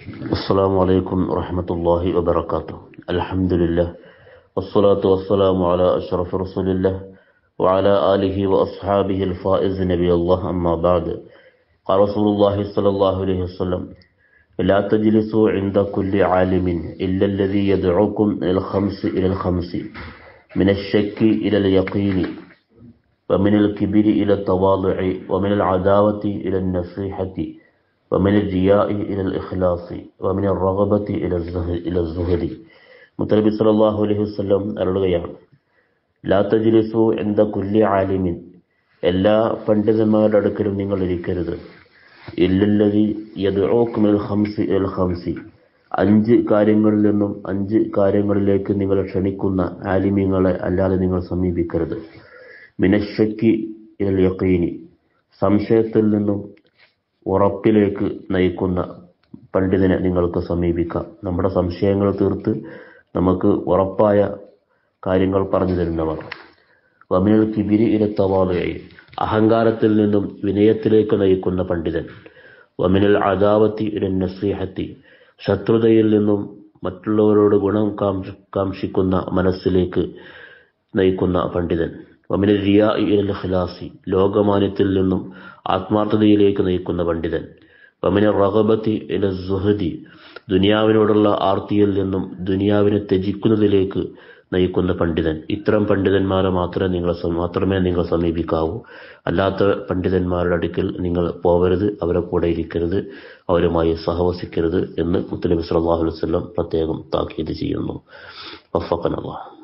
السلام عليكم ورحمة الله وبركاته الحمد لله والصلاة والسلام على أشرف رسول الله وعلى آله وأصحابه الفائز نبي الله أما بعد قال رسول الله صلى الله عليه وسلم لا تجلسوا عند كل عالم إلا الذي يدعوكم إلى الخمس إلى الخمس من الشك إلى اليقين ومن الكبر إلى التواضع ومن العداوة إلى النصيحة ومن الجياء إلى الإخلاص ومن الرغبة إلى الزهد إلى الزهد മുത്തലബി സല്ലല്ലാഹു അലൈഹി വസല്ലം അരുളുകയാണ് ലാ തജ്ലിസു ഇന്ദ കുല്ലി ആലിമിൻ എല്ലാ പണ്ഡിതന്മാരുടെ അടുക്കലും നിങ്ങൾ ഇരിക്കരുത് ഇല്ലല്ലതി യദ്ഊക്കും ഇൽ ഖംസി ഇൽ ഖംസി അഞ്ച് കാര്യങ്ങളിൽ നിന്നും അഞ്ച് കാര്യങ്ങളിലേക്ക് നിങ്ങൾ ക്ഷണിക്കുന്ന ആലിമ്യങ്ങളെ അല്ലാതെ നിങ്ങൾ സമീപിക്കരുത് മിനശക്കി ഇൽ യഖീനി സംശയത്തിൽ നിന്നും ഉറപ്പിലേക്ക് നയിക്കുന്ന പണ്ഡിതനെ നിങ്ങൾക്ക് സമീപിക്കാം നമ്മുടെ സംശയങ്ങൾ തീർത്ത് നമുക്ക് ഉറപ്പായ കാര്യങ്ങൾ പറഞ്ഞു തരുന്നവർ വമിനൽ കിബിരി ഇരത്തവാളുകയെ അഹങ്കാരത്തിൽ നിന്നും വിനയത്തിലേക്ക് നയിക്കുന്ന പണ്ഡിതൻ വമിനൽ അദാവത്തി ഇര നസീഹത്തി ശത്രുതയിൽ നിന്നും മറ്റുള്ളവരോട് ഗുണം കാംക്ഷ കാംക്ഷിക്കുന്ന മനസ്സിലേക്ക് നയിക്കുന്ന പണ്ഡിതൻ വമിനൽ റിയാ ഇരൽ ഖിലാസി ലോകമാന്യത്തിൽ നിന്നും ആത്മാർത്ഥതയിലേക്ക് നയിക്കുന്ന പണ്ഡിതൻ വമിന റഹബത്തി ഇല സുഹദി ദുനിയാവിനോടുള്ള ആർത്തിയിൽ നിന്നും ദുനിയാവിനെ ത്യജിക്കുന്നതിലേക്ക് നയിക്കുന്ന പണ്ഡിതൻ ഇത്തരം പണ്ഡിതന്മാരെ മാത്രമേ നിങ്ങൾ മാത്രമേ നിങ്ങൾ സമീപിക്കാവൂ അല്ലാത്ത പണ്ഡിതന്മാരുടെ അടുക്കൽ നിങ്ങൾ പോവരുത് അവരെ കൂടെ ഇരിക്കരുത് അവരുമായി സഹവസിക്കരുത് എന്ന് മുത്തലബി സല്ലാഹു അലൈഹി വസല്ലം പ്രത്യേകം താക്കീത് ചെയ്യുന്നു വഫഖനല്ലാഹ്